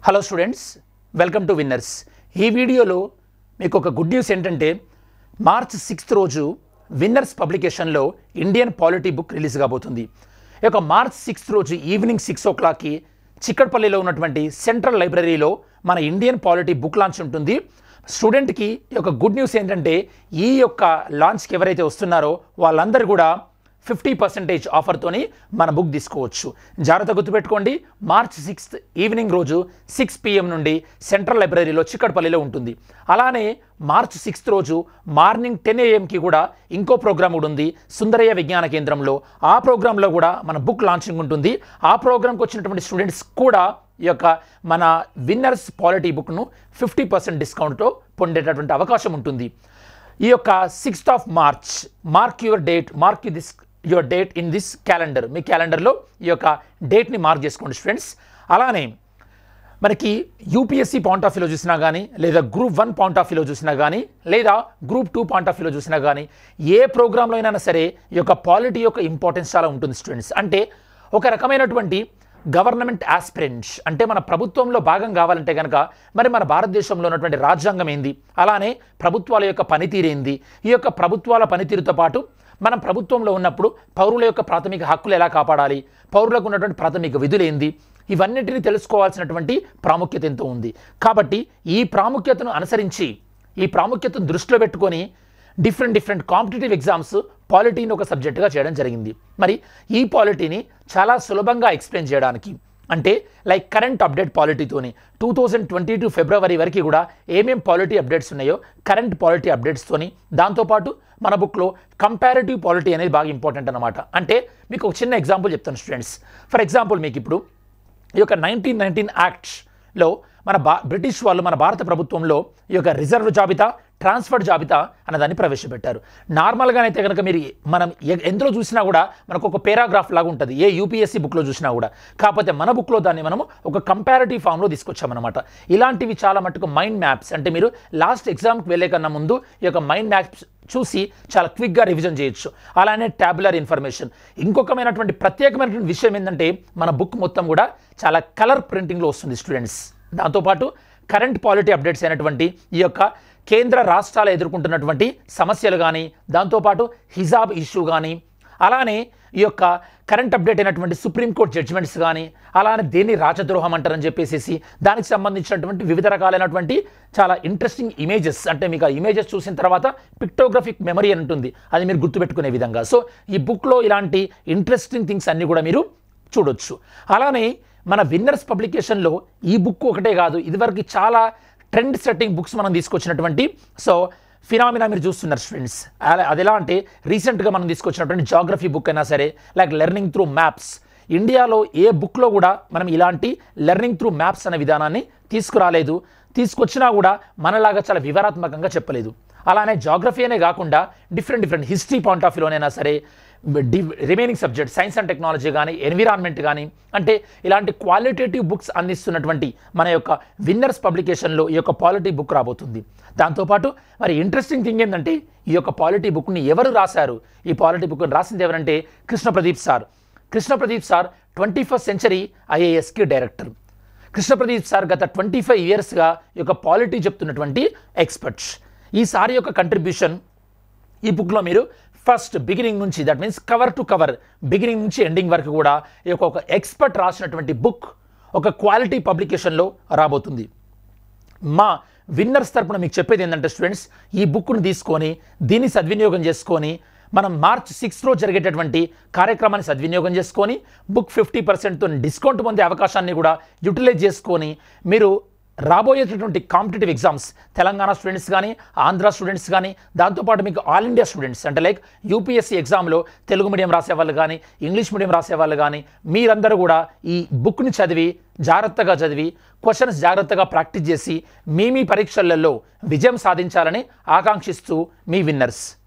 hello students welcome to winners ఈ వీడియోలో మీకు ఒక గుడ్ న్యూస్ ఏంటంటే మార్చ్ సిక్స్త్ రోజు విన్నర్స్ పబ్లికేషన్లో ఇండియన్ పాలిటీ బుక్ రిలీజ్ కాబోతుంది ఈ యొక్క మార్చ్ సిక్స్త్ రోజు ఈవినింగ్ సిక్స్ ఓ క్లాక్కి చిక్కడపల్లిలో ఉన్నటువంటి సెంట్రల్ లైబ్రరీలో మన ఇండియన్ పాలిటీ బుక్ లాంచ్ ఉంటుంది స్టూడెంట్కి ఈ యొక్క గుడ్ న్యూస్ ఏంటంటే ఈ యొక్క లాంచ్కి ఎవరైతే వస్తున్నారో వాళ్ళందరూ కూడా ఫిఫ్టీ పర్సెంటేజ్ ఆఫర్తోని మన బుక్ తీసుకోవచ్చు జాగ్రత్త గుర్తుపెట్టుకోండి మార్చ్ సిక్స్త్ ఈవినింగ్ రోజు సిక్స్ పిఎం నుండి సెంట్రల్ లైబ్రరీలో చిక్కడపల్లిలో ఉంటుంది అలానే మార్చ్ సిక్స్త్ రోజు మార్నింగ్ టెన్ ఏఎంకి కూడా ఇంకో ప్రోగ్రామ్ కూడా ఉంది సుందరయ్య విజ్ఞాన కేంద్రంలో ఆ ప్రోగ్రాంలో కూడా మన బుక్ లాంచింగ్ ఉంటుంది ఆ ప్రోగ్రామ్కి వచ్చినటువంటి స్టూడెంట్స్ కూడా ఈ యొక్క మన విన్నర్స్ పాలిటీ బుక్ను ఫిఫ్టీ పర్సెంట్ డిస్కౌంట్తో పొందేటటువంటి అవకాశం ఉంటుంది ఈ యొక్క sixth of March mark your date mark this your date in this calendar మీ క్యాలెండర్లో ఈ యొక్క డేట్ని మార్క్ చేసుకోండి స్టూడెంట్స్ అలానే మనకి యూపీఎస్సీ పాయింట్ ఆఫ్ వ్యూలో చూసినా కానీ లేదా గ్రూప్ వన్ పాయింట్ ఆఫ్ వ్యూలో చూసినా కానీ లేదా గ్రూప్ టూ పాయింట్ ఆఫ్ వ్యూలో చూసినా కానీ ఏ ప్రోగ్రాంలో అయినా సరే ఈ యొక్క పాలిటీ యొక్క ఇంపార్టెన్స్ చాలా ఉంటుంది స్టూడెంట్స్ అంటే ఒక రకమైనటువంటి గవర్నమెంట్ ఆస్పిరెంట్స్ అంటే మన ప్రభుత్వంలో భాగం కావాలంటే కనుక మరి మన భారతదేశంలో ఉన్నటువంటి రాజ్యాంగం ఏంది అలానే ప్రభుత్వాల యొక్క పనితీరు ఏంది ఈ యొక్క ప్రభుత్వాల పనితీరుతో పాటు మనం ప్రభుత్వంలో ఉన్నప్పుడు పౌరుల యొక్క ప్రాథమిక హక్కులు ఎలా కాపాడాలి పౌరులకు ఉన్నటువంటి ప్రాథమిక విధులు ఏంది ఇవన్నిటిని తెలుసుకోవాల్సినటువంటి ప్రాముఖ్యత ఎంతో ఉంది కాబట్టి ఈ ప్రాముఖ్యతను అనుసరించి ఈ ప్రాముఖ్యతను దృష్టిలో పెట్టుకొని డిఫరెంట్ డిఫరెంట్ కాంపిటేటివ్ ఎగ్జామ్స్ పాలిటీని ఒక సబ్జెక్టుగా చేయడం జరిగింది మరి ఈ పాలిటీని చాలా సులభంగా ఎక్స్ప్లెయిన్ చేయడానికి అంటే లైక్ కరెంట్ అప్డేట్ పాలిటీతోని two thousand twenty two February వరకు కూడా ఏమేం పాలిటీ అప్డేట్స్ ఉన్నాయో కరెంట్ పాలిటీ అప్డేట్స్తోని దాంతోపాటు మన బుక్లో కంపారిటివ్ పాలిటీ అనేది బాగా ఇంపార్టెంట్ అనమాట అంటే మీకు ఒక చిన్న ఎగ్జాంపుల్ చెప్తాను స్టూడెంట్స్ ఫర్ ఎగ్జాంపుల్ మీకు ఇప్పుడు ఈ యొక్క నైన్టీన్ నైన్టీన్ యాక్ట్స్లో మన బా బ్రిటిష్ వాళ్ళు మన భారత ప్రభుత్వంలో ఈ యొక్క రిజర్వ్ జాబితా ట్రాన్స్ఫర్ జాబితా అన్నదాన్ని ప్రవేశపెట్టారు నార్మల్గానైతే కనుక మీరు మనం ఎ- ఎందులో చూసినా కూడా మనకు ఒక పేరాగ్రాఫ్ లాగా ఉంటుంది ఏ యూపీఎస్సీ బుక్లో చూసినా కూడా కాకపోతే మన బుక్లో దాన్ని మనము ఒక కంపారిటివ్ ఫామ్లో తీసుకొచ్చామన్నమాట ఇలాంటివి చాలా మటుకు మైండ్ మ్యాప్స్ అంటే మీరు లాస్ట్ ఎగ్జామ్కి వెళ్ళే కన్నా ముందు ఈ యొక్క మైండ్ మ్యాప్స్ చూసి చాలా క్విక్గా రివిజన్ చేయొచ్చు అలానే ట్యాబులర్ ఇన్ఫర్మేషన్ ఇంకొకమైనటువంటి ప్రత్యేకమైనటువంటి విషయం ఏంటంటే మన బుక్ మొత్తం కూడా చాలా కలర్ ప్రింటింగ్లో వస్తుంది స్టూడెంట్స్ దాంతోపాటు కరెంట్ పాలిటీ అప్డేట్స్ అయినటువంటి ఈ యొక్క కేంద్ర రాష్ట్రాలు ఎదుర్కొంటున్నటువంటి సమస్యలు కానీ దాంతోపాటు హిజాబ్ ఇష్యూ కానీ అలానే ఈ యొక్క కరెంట్ అప్డేట్ అయినటువంటి సుప్రీంకోర్టు జడ్జిమెంట్స్ కానీ అలానే దేన్ని రాజద్రోహం అంటారని చెప్పేసి దానికి సంబంధించినటువంటి వివిధ రకాలైనటువంటి చాలా ఇంట్రెస్టింగ్ ఇమేజెస్ అంటే మీకు ఆ ఇమేజెస్ చూసిన తర్వాత పిక్టోగ్రఫిక్ మెమరీ అని ఉంటుంది అది మీరు గుర్తుపెట్టుకునే విధంగా సో ఈ బుక్లో ఇలాంటి ఇంట్రెస్టింగ్ థింగ్స్ అన్నీ కూడా మీరు చూడొచ్చు అలానే మన విన్నర్స్ పబ్లికేషన్లో ఈ బుక్ ఒకటే కాదు ఇదివరకు చాలా ట్రెండ్ సెట్టింగ్ బుక్స్ మనం తీసుకొచ్చినటువంటి సో ఫినామినా మీరు చూస్తున్నారు స్టూడెంట్స్ అది ఎలా అంటే రీసెంట్గా మనం తీసుకొచ్చినటువంటి జాగ్రఫీ బుక్ అయినా సరే లైక్ లెర్నింగ్ త్రూ మ్యాప్స్ ఇండియాలో ఏ బుక్లో కూడా మనం ఇలాంటి లెర్నింగ్ త్రూ మ్యాప్స్ అనే విధానాన్ని తీసుకురాలేదు తీసుకొచ్చినా కూడా మనలాగా చాలా వివరాత్మకంగా చెప్పలేదు అలానే జాగ్రఫీ అనే కాకుండా different different history point of వ్యూలోనైనా సరే the remaining subject science and technology కానీ ఎన్విరాన్మెంట్ కానీ అంటే ఇలాంటి క్వాలిటేటివ్ బుక్స్ అందిస్తున్నటువంటి మన యొక్క విన్నర్స్ పబ్లికేషన్లో ఈ యొక్క పాలిటీ బుక్ రాబోతుంది దాంతోపాటు మరి ఇంట్రెస్టింగ్ థింగ్ ఏంటంటే ఈ యొక్క పాలిటీ బుక్ని ఎవరు రాశారు ఈ పాలిటీ బుక్ని రాసింది ఎవరంటే Krishna Pradeep sir Krishna Pradeep sir twenty first century ఐఏఎస్కి డైరెక్టర్ కృష్ణప్రదీప్ సార్ గత ట్వంటీ ఫైవ్ ఇయర్స్గా ఈ యొక్క పాలిటీ చెప్తున్నటువంటి ఎక్స్పర్ట్స్ ఈ సార్ యొక్క కంట్రిబ్యూషన్ ఈ బుక్లో మీరు ఫస్ట్ బిగినింగ్ నుంచి that means cover to cover beginning నుంచి ఎండింగ్ వరకు కూడా ఈ యొక్క ఒక ఎక్స్పర్ట్ రాసినటువంటి బుక్ ఒక క్వాలిటీ పబ్లికేషన్లో రాబోతుంది మా విన్నర్స్ తరపున మీకు చెప్పేది ఏంటంటే స్టూడెంట్స్ ఈ బుక్ను తీసుకొని దీన్ని సద్వినియోగం చేసుకొని మనం మార్చ్ సిక్స్త్లో జరిగేటటువంటి కార్యక్రమాన్ని సద్వినియోగం చేసుకొని బుక్ ఫిఫ్టీ పర్సెంట్తో డిస్కౌంట్ పొందే అవకాశాన్ని కూడా యూటిలైజ్ చేసుకొని మీరు రాబోయేటటువంటి కాంపిటేటివ్ ఎగ్జామ్స్ తెలంగాణ స్టూడెంట్స్ కానీ ఆంధ్ర స్టూడెంట్స్ కానీ దాంతోపాటు మీకు ఆల్ ఇండియా స్టూడెంట్స్ అంటే లైక్ యూపీఎస్సీ ఎగ్జామ్లో తెలుగు మీడియం రాసేవాళ్ళు కానీ ఇంగ్లీష్ మీడియం రాసేవాళ్ళు కానీ మీరందరూ కూడా ఈ బుక్ని చదివి జాగ్రత్తగా చదివి క్వశ్చన్స్ జాగ్రత్తగా ప్రాక్టీస్ చేసి మీ మీ పరీక్షలలో విజయం సాధించాలని ఆకాంక్షిస్తూ మీ విన్నర్స్